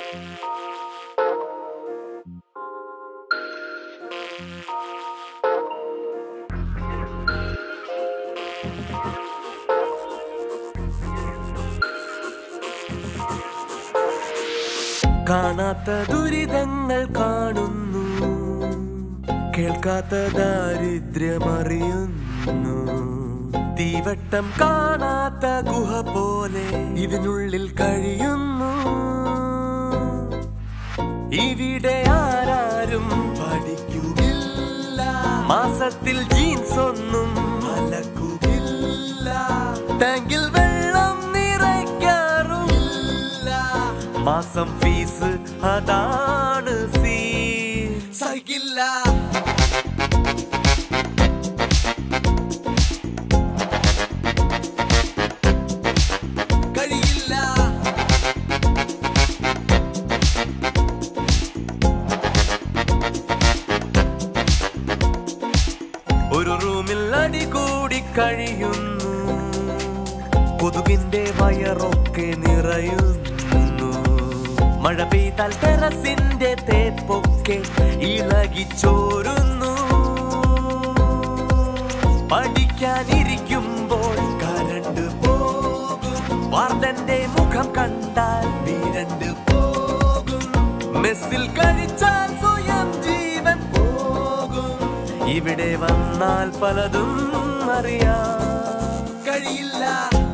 കാണാത്ത ദുരിതങ്ങൾ കാണുന്നു കേൾക്കാത്ത ദാരിദ്ര്യമറിയുന്നു തീവട്ടം കാണാത്ത ഗുഹ പോലെ ഇതിനുള്ളിൽ കഴിയുന്നു ഇവിടെ ആരാരും പഠിക്കുകില്ല മാസത്തിൽ ജീൻസ് ഒന്നും അലക്കുകില്ല ടാങ്കിൽ വെള്ളം നിറയ്ക്കാറുമില്ല മാസം ഫീസ് അതാണ് സീ സഹിക്കില്ല കഴിയില്ല ഒരു റൂമിൽ അടികൂടി കഴിയുന്നു കൊതുകിന്റെ വയറൊക്കെ നിറയുന്നു മഴ പെയ്താൽ ടെറസിന്റെ തേപ്പൊക്കെ ഇളകിച്ചോരുന്നു പഠിക്കാനിരിക്കുമ്പോൾ കരണ്ട് പോകും വാർഡന്റെ മുഖം കണ്ടാൽ വീരണ്ട് പോകും മെസ്സിൽ കഴിച്ചാൽ സ്വയം ജീവൻ പോകും ഇവിടെ വന്നാൽ പലതും അറിയാം കഴിയില്ല